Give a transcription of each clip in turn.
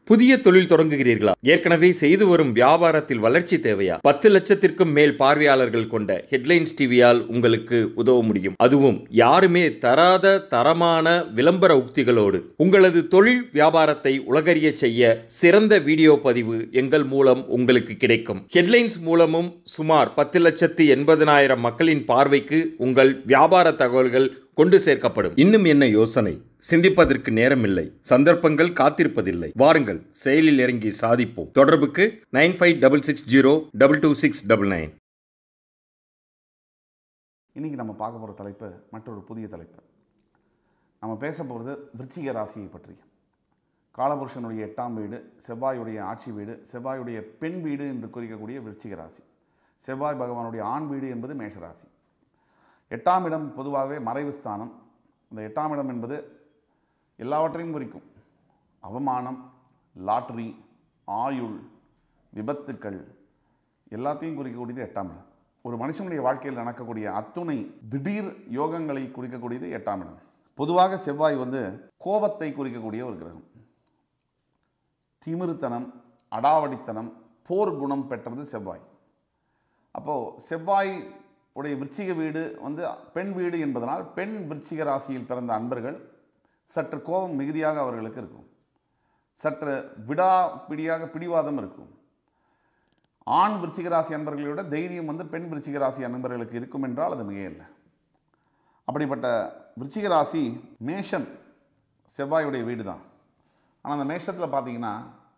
புதிய தொழில் தொடங்குகிறீர்களா ஏற்கனவே செய்து வரும் வியாபாரத்தில் வளர்ச்சி தேவையா பத்து லட்சத்திற்கும் மேல் பார்வையாளர்கள் கொண்ட ஹெட்லைன்ஸ் டிவியால் உங்களுக்கு உதவ முடியும் அதுவும் யாருமே தராத தரமான விளம்பர உக்திகளோடு உங்களது தொழில் வியாபாரத்தை உலகறிய செய்ய சிறந்த வீடியோ பதிவு எங்கள் மூலம் உங்களுக்கு கிடைக்கும் ஹெட்லைன்ஸ் மூலமும் சுமார் பத்து லட்சத்து எண்பதனாயிரம் மக்களின் பார்வைக்கு உங்கள் வியாபார தகவல்கள் கொண்டு சேர்க்கப்படும் இன்னும் என்ன யோசனை சிந்திப்பதற்கு நேரமில்லை சந்தர்ப்பங்கள் காத்திருப்பதில்லை வாருங்கள் செயலில் இறங்கி சாதிப்போம் தொடர்புக்கு nine five double six zero double two six double nine இன்றைக்கி நம்ம பார்க்க போகிற தலைப்பு மற்றொரு புதிய தலைப்பு நம்ம பேச போகிறது விருச்சிக ராசியை பற்றி காலபுருஷனுடைய எட்டாம் வீடு செவ்வாயுடைய ஆட்சி வீடு செவ்வாயுடைய பெண் வீடு என்று குறிக்கக்கூடிய விருச்சிக ராசி செவ்வாய் பகவானுடைய ஆண் வீடு என்பது மேஷராசி எட்டாம் இடம் பொதுவாகவே மறைவு ஸ்தானம் இந்த எட்டாம் இடம் என்பது எல்லாவற்றையும் குறிக்கும் அவமானம் லாட்ரி ஆயுள் விபத்துக்கள் எல்லாத்தையும் குறிக்கக்கூடியது எட்டாம் இடம் ஒரு மனுஷனுடைய வாழ்க்கையில் நடக்கக்கூடிய அத்துணை திடீர் யோகங்களை குறிக்கக்கூடியது எட்டாம் இடம் பொதுவாக செவ்வாய் வந்து கோபத்தை குறிக்கக்கூடிய ஒரு கிரகம் திமிருத்தனம் அடாவடித்தனம் போர் குணம் பெற்றது செவ்வாய் அப்போது செவ்வாய் உடைய விருச்சிக வீடு வந்து பெண் வீடு என்பதனால் பெண் விருச்சிக ராசியில் பிறந்த அன்பர்கள் சற்று கோபம் மிகுதியாக அவர்களுக்கு இருக்கும் சற்று விடா பிடியாக பிடிவாதம் இருக்கும் ஆண் விருச்சிக ராசி அன்பர்களை விட தைரியம் வந்து பெண் விருச்சிக ராசி அன்பர்களுக்கு இருக்கும் என்றால் அது மிக இல்லை அப்படிப்பட்ட விருச்சிக ராசி மேஷம் செவ்வாயுடைய வீடு தான் ஆனால் அந்த மேஷத்தில் பார்த்தீங்கன்னா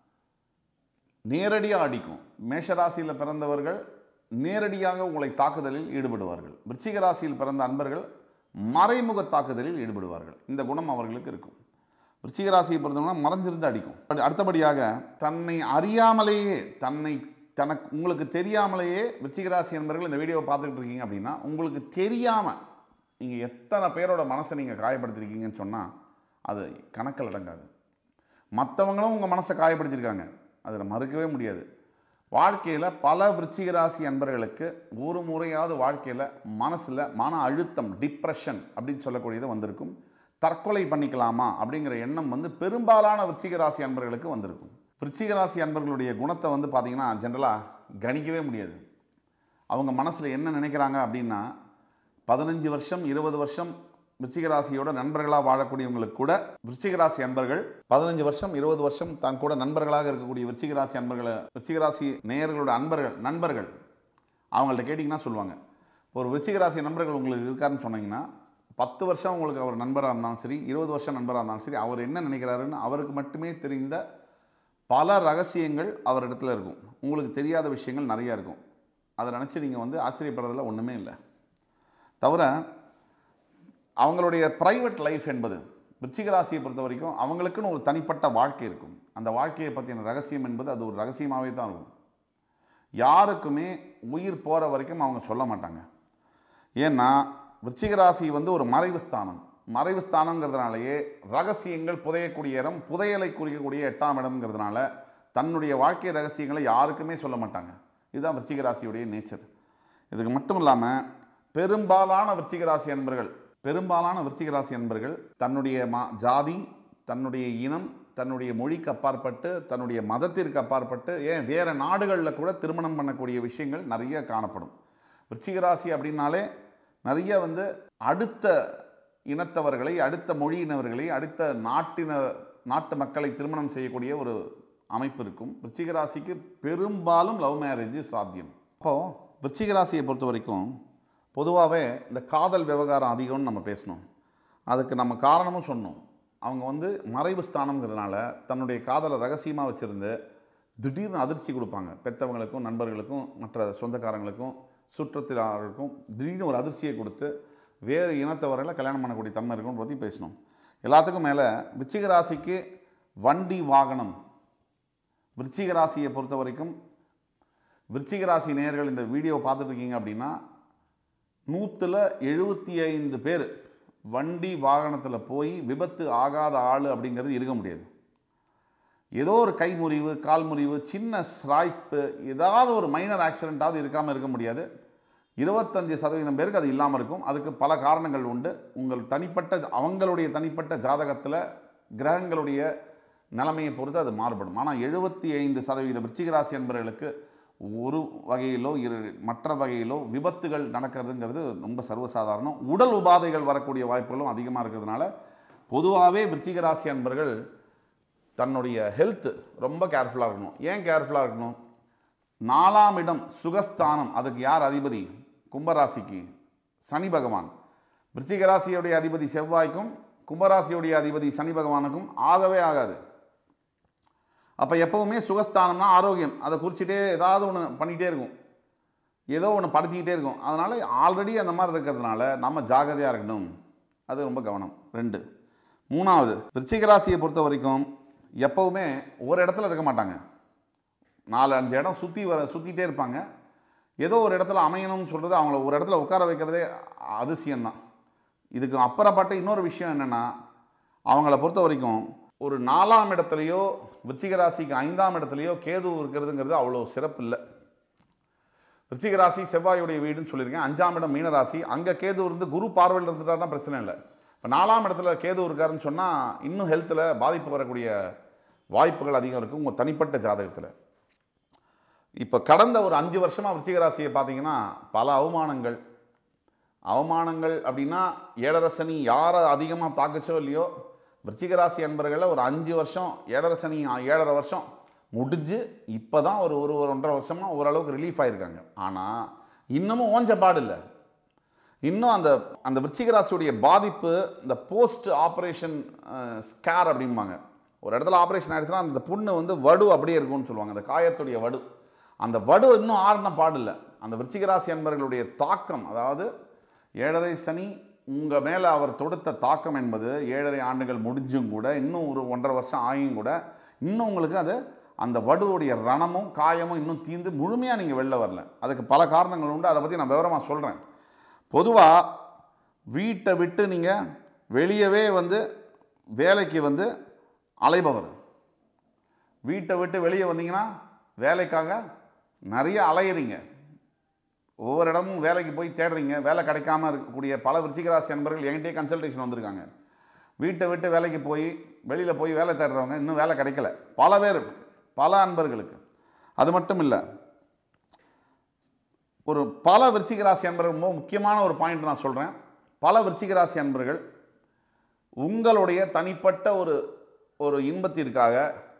நேரடியாக அடிக்கும் மேஷராசியில் பிறந்தவர்கள் நேரடியாக உங்களை தாக்குதலில் ஈடுபடுவார்கள் விருச்சிக ராசியில் பிறந்த அன்பர்கள் மறைமுக தாக்குதலில் ஈடுபடுவார்கள் இந்த குணம் அவர்களுக்கு இருக்கும் விருச்சிக ராசியை பொறுத்தவரை மறைஞ்சிருந்து அடிக்கும் பட் அடுத்தபடியாக தன்னை அறியாமலேயே தன்னை தனக்கு உங்களுக்கு தெரியாமலேயே விருச்சிக ராசி என்பவர்கள் இந்த வீடியோவை பார்த்துக்கிட்டு இருக்கீங்க அப்படின்னா உங்களுக்கு தெரியாமல் நீங்கள் எத்தனை பேரோட மனசை நீங்கள் காயப்படுத்திருக்கீங்கன்னு சொன்னால் அது கணக்கில் அடங்காது மற்றவங்களும் உங்கள் மனசை காயப்படுத்தியிருக்காங்க அதில் மறுக்கவே முடியாது வாழ்க்கையில் பல விருச்சிக ராசி அன்பர்களுக்கு ஒரு முறையாவது வாழ்க்கையில் மனசில் மன அழுத்தம் டிப்ரெஷன் அப்படின்னு சொல்லக்கூடியது வந்திருக்கும் தற்கொலை பண்ணிக்கலாமா அப்படிங்கிற எண்ணம் வந்து பெரும்பாலான விருச்சிக ராசி அன்பர்களுக்கு வந்திருக்கும் விருச்சிக ராசி அன்பர்களுடைய குணத்தை வந்து பார்த்திங்கன்னா ஜென்ரலாக கணிக்கவே முடியாது அவங்க மனசில் என்ன நினைக்கிறாங்க அப்படின்னா பதினஞ்சு வருஷம் இருபது வருஷம் விருச்சிக ராசியோட நண்பர்களாக வாழக்கூடியவங்களுக்கு கூட விருச்சிக ராசி அன்பர்கள் பதினஞ்சு வருஷம் இருபது வருஷம் தான் கூட நண்பர்களாக இருக்கக்கூடிய விருச்சிக ராசி அன்பர்களை விருச்சிக ராசி நேயர்களோட அன்பர்கள் நண்பர்கள் அவங்கள்ட்ட கேட்டிங்கன்னா சொல்லுவாங்க ஒரு விருச்சிக ராசி நண்பர்கள் உங்களுக்கு இருக்காருன்னு சொன்னீங்கன்னா பத்து வருஷம் உங்களுக்கு அவர் நண்பராக இருந்தாலும் சரி இருபது வருஷம் நண்பராக இருந்தாலும் சரி அவர் என்ன நினைக்கிறாருன்னு அவருக்கு மட்டுமே தெரிந்த பல ரகசியங்கள் அவரிடத்துல இருக்கும் உங்களுக்கு தெரியாத விஷயங்கள் நிறையா இருக்கும் அதை நினச்சி நீங்கள் வந்து ஆச்சரியப்படுறதுல ஒன்றுமே இல்லை தவிர அவங்களுடைய ப்ரைவேட் லைஃப் என்பது விருச்சிக ராசியை பொறுத்த வரைக்கும் அவங்களுக்குன்னு ஒரு தனிப்பட்ட வாழ்க்கை இருக்கும் அந்த வாழ்க்கையை பற்றின ரகசியம் என்பது அது ஒரு ரகசியமாகவே தான் இருக்கும் யாருக்குமே உயிர் போகிற வரைக்கும் அவங்க சொல்ல மாட்டாங்க ஏன்னா விருச்சிக ராசி வந்து ஒரு மறைவு ஸ்தானம் மறைவு ஸ்தானங்கிறதுனாலேயே ரகசியங்கள் புதையக்கூடிய இடம் புதையலை குறிக்கக்கூடிய எட்டாம் இடம்ங்கிறதுனால தன்னுடைய வாழ்க்கை ரகசியங்களை யாருக்குமே சொல்ல மாட்டாங்க இதுதான் விருச்சிக ராசியுடைய நேச்சர் இதுக்கு மட்டும் இல்லாமல் பெரும்பாலான விருச்சிக ராசி அன்பர்கள் பெரும்பாலான விருச்சிக ராசி அன்பர்கள் தன்னுடைய மா ஜாதி தன்னுடைய இனம் தன்னுடைய மொழிக்கு அப்பாற்பட்டு தன்னுடைய மதத்திற்கு அப்பாற்பட்டு ஏன் வேறு நாடுகளில் கூட திருமணம் பண்ணக்கூடிய விஷயங்கள் நிறைய காணப்படும் விருச்சிக ராசி அப்படின்னாலே நிறைய வந்து அடுத்த இனத்தவர்களை அடுத்த மொழியினவர்களை அடுத்த நாட்டின நாட்டு மக்களை திருமணம் செய்யக்கூடிய ஒரு அமைப்பு இருக்கும் விருச்சிக ராசிக்கு பெரும்பாலும் லவ் மேரேஜ் சாத்தியம் அப்போது விருச்சிக ராசியை பொறுத்த வரைக்கும் பொதுவாகவே இந்த காதல் விவகாரம் அதிகம்னு நம்ம பேசணும் அதுக்கு நம்ம காரணமும் சொன்னோம் அவங்க வந்து மறைவு ஸ்தானங்கிறதுனால தன்னுடைய காதலை ரகசியமாக வச்சுருந்து திடீர்னு அதிர்ச்சி கொடுப்பாங்க பெற்றவங்களுக்கும் நண்பர்களுக்கும் மற்ற சொந்தக்காரங்களுக்கும் சுற்றத்தினருக்கும் திடீர்னு ஒரு அதிர்ச்சியை கொடுத்து வேறு இனத்தவர்களை கல்யாணம் பண்ணக்கூடிய தன்மை இருக்கும்னு பற்றி பேசணும் எல்லாத்துக்கும் மேலே விருச்சிக ராசிக்கு வண்டி வாகனம் விருச்சிக ராசியை பொறுத்த வரைக்கும் விருச்சிக ராசி நேயர்கள் இந்த வீடியோ பார்த்துட்டு இருக்கீங்க அப்படின்னா நூற்றில் எழுபத்தி ஐந்து பேர் வண்டி வாகனத்தில் போய் விபத்து ஆகாத ஆள் அப்படிங்கிறது இருக்க முடியாது ஏதோ ஒரு கை முறிவு கால் முறிவு சின்ன ஸ்ராய்ப்பு ஏதாவது ஒரு மைனர் ஆக்சிடெண்ட்டாவது இருக்காமல் இருக்க முடியாது இருபத்தஞ்சு சதவீதம் பேருக்கு அது இல்லாமல் இருக்கும் அதுக்கு பல காரணங்கள் உண்டு உங்கள் தனிப்பட்ட அவங்களுடைய தனிப்பட்ட ஜாதகத்தில் கிரகங்களுடைய நிலைமையை பொறுத்து அது மாறுபடும் ஆனால் எழுபத்தி ஐந்து சதவீத விருச்சிக ராசி என்பவர்களுக்கு ஒரு வகையிலோ இரு மற்ற வகையிலோ விபத்துகள் நடக்கிறதுங்கிறது ரொம்ப சர்வசாதாரணம் உடல் உபாதைகள் வரக்கூடிய வாய்ப்புகளும் அதிகமாக இருக்கிறதுனால பொதுவாகவே விருச்சிக ராசி அன்பர்கள் தன்னுடைய ஹெல்த் ரொம்ப கேர்ஃபுல்லாக இருக்கணும் ஏன் கேர்ஃபுல்லாக இருக்கணும் நாலாம் இடம் சுகஸ்தானம் அதுக்கு யார் அதிபதி கும்பராசிக்கு சனி பகவான் விருச்சிக ராசியுடைய அதிபதி செவ்வாய்க்கும் கும்பராசியுடைய அதிபதி சனி பகவானுக்கும் ஆகவே ஆகாது அப்போ எப்போவுமே சுகஸ்தானம்னா ஆரோக்கியம் அதை குறிச்சிட்டே ஏதாவது ஒன்று பண்ணிகிட்டே இருக்கும் ஏதோ ஒன்று படுத்திக்கிட்டே இருக்கும் அதனால் ஆல்ரெடி அந்த மாதிரி இருக்கிறதுனால நம்ம ஜாகிரதையாக இருக்கணும் அது ரொம்ப கவனம் ரெண்டு மூணாவது விருச்சிக ராசியை பொறுத்த வரைக்கும் எப்போவுமே ஒரு இடத்துல இருக்க மாட்டாங்க நாலு அஞ்சு இடம் சுற்றி வர சுற்றிட்டே இருப்பாங்க ஏதோ ஒரு இடத்துல அமையணும்னு சொல்கிறது அவங்கள ஒரு இடத்துல உட்கார வைக்கிறதே அதிசயம்தான் இதுக்கு அப்புறப்பட்ட இன்னொரு விஷயம் என்னென்னா அவங்கள பொறுத்த வரைக்கும் ஒரு நாலாம் இடத்துலையோ விருச்சிக ராசிக்கு ஐந்தாம் இடத்துலையோ கேது இருக்கிறதுங்கிறது அவ்வளோ சிறப்பு இல்லை விருச்சிக ராசி செவ்வாயுடைய வீடுன்னு சொல்லியிருக்கேன் அஞ்சாம் இடம் மீனராசி அங்கே கேது இருந்து குரு பார்வையில் இருந்துட்டாருன்னா பிரச்சனை இல்லை இப்போ நாலாம் இடத்துல கேது இருக்காருன்னு சொன்னால் இன்னும் ஹெல்த்தில் பாதிப்பு வரக்கூடிய வாய்ப்புகள் அதிகம் இருக்குது உங்கள் தனிப்பட்ட ஜாதகத்தில் இப்போ கடந்த ஒரு அஞ்சு வருஷமாக விருச்சிக ராசியை பார்த்தீங்கன்னா பல அவமானங்கள் அவமானங்கள் அப்படின்னா ஏழரசனி யாரை அதிகமாக தாக்குச்சோ இல்லையோ விருச்சிக ராசி அன்பர்களில் ஒரு அஞ்சு வருஷம் ஏழரசனி ஏழரை வருஷம் முடிஞ்சு இப்போ தான் ஒரு ஒரு ஒரு ஒன்றரை வருஷமாக ஓரளவுக்கு ரிலீஃப் ஆகிருக்காங்க ஆனால் இன்னமும் ஓஞ்ச பாடு இல்லை இன்னும் அந்த அந்த விருச்சிக ராசியுடைய பாதிப்பு இந்த போஸ்ட் ஆப்ரேஷன் ஸ்கேர் அப்படிம்பாங்க ஒரு இடத்துல ஆப்ரேஷன் ஆகிடுச்சுன்னா அந்த புண்ணு வந்து வடு அப்படியே இருக்கும்னு சொல்லுவாங்க அந்த காயத்துடைய வடு அந்த வடு இன்னும் ஆறின பாடில்லை அந்த விருச்சிக ராசி அன்பர்களுடைய தாக்கம் அதாவது ஏழரை சனி உங்கள் மேலே அவர் தொடுத்த தாக்கம் என்பது ஏழரை ஆண்டுகள் முடிஞ்சும் கூட இன்னும் ஒரு ஒன்றரை வருஷம் ஆகியும் கூட இன்னும் உங்களுக்கு அது அந்த வடுவுடைய ரணமும் காயமும் இன்னும் தீர்ந்து முழுமையாக நீங்கள் வெளில வரல அதுக்கு பல காரணங்கள் உண்டு அதை பற்றி நான் விவரமாக சொல்கிறேன் பொதுவாக வீட்டை விட்டு நீங்கள் வெளியவே வந்து வேலைக்கு வந்து அலைபவர் வீட்டை விட்டு வெளியே வந்தீங்கன்னா வேலைக்காக நிறைய அலையிறீங்க ஒவ்வொரு இடமும் வேலைக்கு போய் தேடுறீங்க வேலை கிடைக்காம இருக்கக்கூடிய பல விருச்சிகராசி நண்பர்கள் என்கிட்டயே கன்சல்டேஷன் வந்திருக்காங்க வீட்டை விட்டு வேலைக்கு போய் வெளியில் போய் வேலை தேடுறவங்க இன்னும் வேலை கிடைக்கல பல பேர் பல அன்பர்களுக்கு அது மட்டும் இல்லை ஒரு பல விருச்சிக ராசி அன்பர்கள் ரொம்ப முக்கியமான ஒரு பாயிண்ட் நான் சொல்கிறேன் பல விருச்சிக ராசி அன்பர்கள் உங்களுடைய தனிப்பட்ட ஒரு ஒரு இன்பத்திற்காக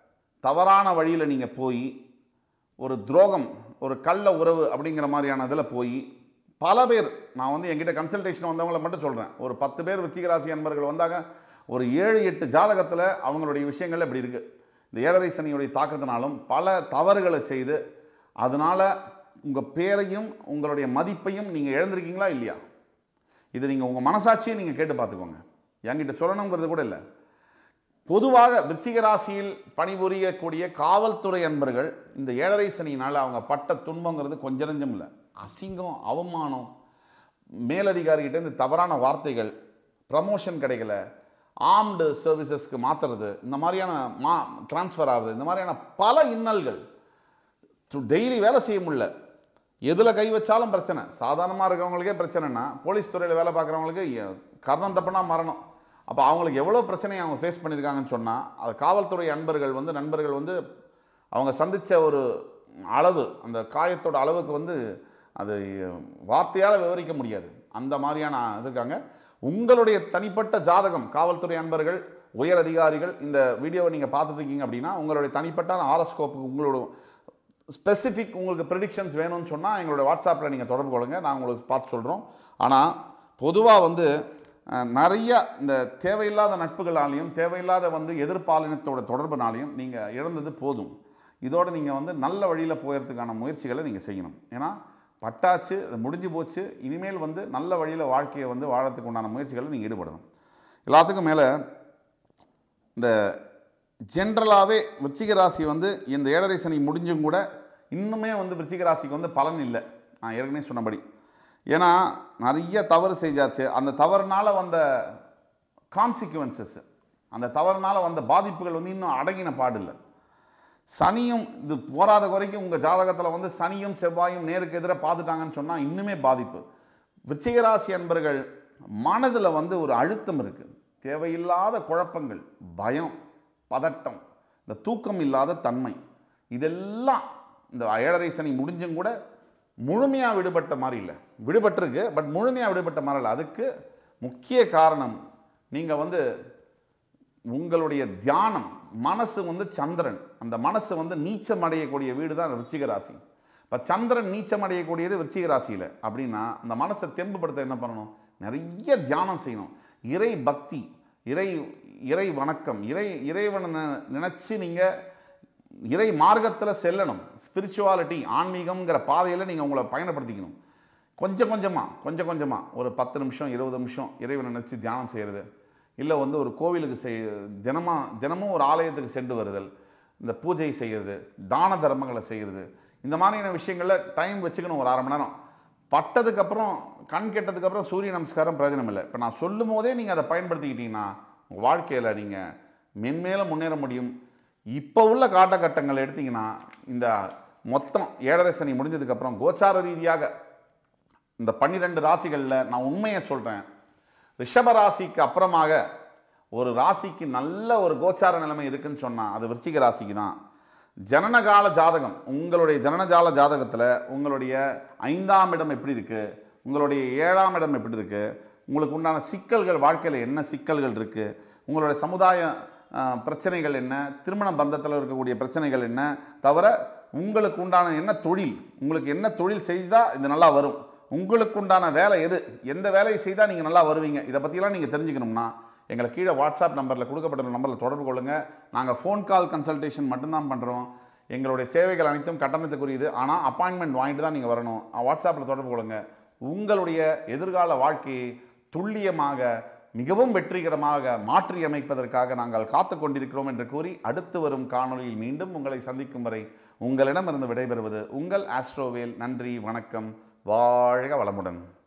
தவறான வழியில் நீங்கள் போய் ஒரு துரோகம் ஒரு கள்ள உறவு அப்படிங்கிற மாதிரியான இதில் போய் பல பேர் நான் வந்து என்கிட்ட கன்சல்டேஷன் வந்தவங்களை மட்டும் சொல்கிறேன் ஒரு பத்து பேர் விருச்சிக ராசி அன்பர்கள் வந்தாங்க ஒரு ஏழு எட்டு ஜாதகத்தில் அவங்களுடைய விஷயங்கள் இப்படி இருக்குது இந்த ஏழரை சனியுடைய தாக்கத்தினாலும் பல தவறுகளை செய்து அதனால் உங்கள் பேரையும் உங்களுடைய மதிப்பையும் நீங்கள் இழந்திருக்கீங்களா இல்லையா இது நீங்கள் உங்கள் மனசாட்சியை நீங்கள் கேட்டு பார்த்துக்கோங்க என்கிட்ட சொல்லணுங்கிறது கூட இல்லை பொதுவாக விருச்சிக ராசியில் பணிபுரியக்கூடிய காவல்துறை அன்பர்கள் இந்த ஏழரை சனியினால் அவங்க பட்ட துன்பங்கிறது கொஞ்சம் நஞ்சம் இல்லை அசிங்கம் அவமானம் மேலதிகாரிகிட்ட இந்த தவறான வார்த்தைகள் ப்ரமோஷன் கிடைக்கல ஆர்ம்டு சர்வீசஸ்க்கு மாற்றுறது இந்த மாதிரியான மா ட்ரான்ஸ்ஃபர் ஆகுது இந்த மாதிரியான பல இன்னல்கள் டெய்லி வேலை செய்ய முடியல எதில் கை வச்சாலும் பிரச்சனை சாதாரணமாக இருக்கிறவங்களுக்கே பிரச்சனைனா போலீஸ் துறையில் வேலை பார்க்குறவங்களுக்கு கர்ணம் தப்புனா மரணம் அப்போ அவங்களுக்கு எவ்வளோ பிரச்சனையை அவங்க ஃபேஸ் பண்ணியிருக்காங்கன்னு சொன்னால் அது காவல்துறை அன்பர்கள் வந்து நண்பர்கள் வந்து அவங்க சந்தித்த ஒரு அளவு அந்த காயத்தோட அளவுக்கு வந்து அது வார்த்தையால் விவரிக்க முடியாது அந்த மாதிரியான இது இருக்காங்க உங்களுடைய தனிப்பட்ட ஜாதகம் காவல்துறை அன்பர்கள் உயர் அதிகாரிகள் இந்த வீடியோவை நீங்கள் பார்த்துட்டு இருக்கீங்க அப்படின்னா உங்களுடைய தனிப்பட்ட ஆரஸ்கோப்புக்கு உங்களோட ஸ்பெசிஃபிக் உங்களுக்கு ப்ரெடிக்ஷன்ஸ் வேணும்னு சொன்னால் எங்களோட வாட்ஸ்அப்பில் நீங்கள் தொடர்பு கொள்ளுங்க நான் உங்களுக்கு பார்த்து சொல்கிறோம் ஆனால் பொதுவாக வந்து அஹ், நிறைய இந்த தேவையில்லாத நட்புகளாலையும் தேவையில்லாத வந்து எதிர்பாலினத்தோட தொடர்புனாலையும் நீங்கள் இழந்தது போதும் இதோட நீங்கள் வந்து நல்ல வழியில் போகிறதுக்கான முயற்சிகளை நீங்கள் செய்யணும் ஏன்னா பட்டாச்சு அது முடிஞ்சு போச்சு இனிமேல் வந்து நல்ல வழியில் வாழ்க்கையை வந்து வாழறதுக்கு உண்டான முயற்சிகளை நீங்கள் ஈடுபடணும் எல்லாத்துக்கும் மேலே இந்த ஜென்ரலாகவே விருச்சிக ராசி வந்து இந்த ஏழரை சனி முடிஞ்சும் கூட இன்னுமே வந்து விருச்சிக ராசிக்கு வந்து பலன் இல்லை நான் ஏற்கனவே சொன்னபடி ஏன்னா நிறைய தவறு செஞ்சாச்சு அந்த தவறுனால வந்த கான்சிக்வன்சஸ் அந்த தவறுனால வந்த பாதிப்புகள் வந்து இன்னும் அடங்கின பாடில்லை சனியும் இது போராத குறைக்கும் உங்கள் ஜாதகத்தில் வந்து சனியும் செவ்வாயும் நேருக்கு எதிராக பார்த்துட்டாங்கன்னு சொன்னால் இன்னுமே பாதிப்பு விருச்சிக ராசி அன்பர்கள் மனதில் வந்து ஒரு அழுத்தம் இருக்குது தேவையில்லாத குழப்பங்கள் பயம் பதட்டம் இந்த தூக்கம் இல்லாத தன்மை இதெல்லாம் இந்த ஏழரை சனி முடிஞ்சும் கூட முழுமையாக விடுபட்ட மாதிரி இல்லை விடுபட்டிருக்கு பட் முழுமையாக விடுபட்ட மாதிரி இல்லை அதுக்கு முக்கிய காரணம் நீங்கள் வந்து உங்களுடைய தியானம் மனசு வந்து சந்திரன் அந்த மனசு வந்து நீச்சம் அடையக்கூடிய வீடு தான் விருச்சிக ராசி இப்போ சந்திரன் நீச்சம் அடையக்கூடியது விருச்சிக ராசியில் அப்படின்னா அந்த மனசை தெம்புபடுத்த என்ன பண்ணணும் நிறைய தியானம் செய்யணும் இறை பக்தி இறை இறை வணக்கம் இறை இறைவனை நி- நினைச்சு நீங்கள் இறை மார்க்கத்தில் செல்லணும் ஸ்பிரிச்சுவாலிட்டி ஆன்மீகம்ங்கிற பாதையில் நீங்கள் உங்களை பயணப்படுத்திக்கணும் கொஞ்சம் கொஞ்சமாக கொஞ்சம் கொஞ்சமாக ஒரு பத்து நிமிஷம் இருபது நிமிஷம் இறைவனை நினச்சி தியானம் செய்கிறது இல்லை வந்து ஒரு கோவிலுக்கு செய் தினமாக தினமும் ஒரு ஆலயத்துக்கு சென்று வருதல் இந்த பூஜை செய்கிறது தான தர்மங்களை செய்கிறது இந்த மாதிரியான விஷயங்களில் டைம் வச்சுக்கணும் ஒரு அரை மணி நேரம் பட்டதுக்கப்புறம் கண் கெட்டதுக்கப்புறம் சூரிய நமஸ்காரம் பிரயோஜனம் இல்லை இப்போ நான் சொல்லும் போதே நீங்கள் அதை பயன்படுத்திக்கிட்டீங்கன்னா உங்கள் வாழ்க்கையில் நீங்கள் மென்மேலும் முன்னேற முடியும் இப்போ உள்ள காலகட்டங்கள் எடுத்தீங்கன்னா இந்த மொத்தம் ஏழரை சனி முடிஞ்சதுக்கப்புறம் கோச்சார ரீதியாக இந்த பன்னிரெண்டு ராசிகளில் நான் உண்மையை சொல்கிறேன் ரிஷப ராசிக்கு அப்புறமாக ஒரு ராசிக்கு நல்ல ஒரு கோச்சார நிலைமை இருக்குன்னு சொன்னால் அது விருச்சிக ராசிக்கு தான் ஜனனகால ஜாதகம் உங்களுடைய ஜனனஜால ஜாதகத்தில் உங்களுடைய ஐந்தாம் இடம் எப்படி இருக்குது உங்களுடைய ஏழாம் இடம் எப்படி இருக்குது உங்களுக்கு உண்டான சிக்கல்கள் வாழ்க்கையில் என்ன சிக்கல்கள் இருக்குது உங்களுடைய சமுதாய ஆஹ், பிரச்சனைகள் என்ன திருமண பந்தத்தில் இருக்கக்கூடிய பிரச்சனைகள் என்ன தவிர உங்களுக்கு உண்டான என்ன தொழில் உங்களுக்கு என்ன தொழில் செய்தால் இது நல்லா வரும் உங்களுக்கு உண்டான வேலை எது எந்த வேலையை செய்தால் நீங்கள் நல்லா வருவீங்க இதை பற்றிலாம் நீங்கள் தெரிஞ்சுக்கணும்னா எங்களை கீழே வாட்ஸ்அப் நம்பரில் கொடுக்கப்பட்ட நம்பரில் தொடர்பு கொள்ளுங்கள் நாங்கள் ஃபோன் கால் கன்சல்டேஷன் மட்டும்தான் பண்ணுறோம் எங்களுடைய சேவைகள் அனைத்தும் கட்டணத்துக்குரியது ஆனால் அப்பாயின்மெண்ட் வாங்கிட்டு தான் நீங்கள் வரணும் வாட்ஸ்அப்பில் தொடர்பு கொள்ளுங்கள் உங்களுடைய எதிர்கால வாழ்க்கையை துல்லியமாக மிகவும் வெற்றிகரமாக மாற்றி அமைப்பதற்காக நாங்கள் காத்து கொண்டிருக்கிறோம் என்று கூறி அடுத்து வரும் காணொளியில் மீண்டும் உங்களை சந்திக்கும் வரை உங்களிடமிருந்து விடைபெறுவது உங்கள் ஆஸ்ட்ரோவேல் நன்றி வணக்கம் வாழ்க வளமுடன்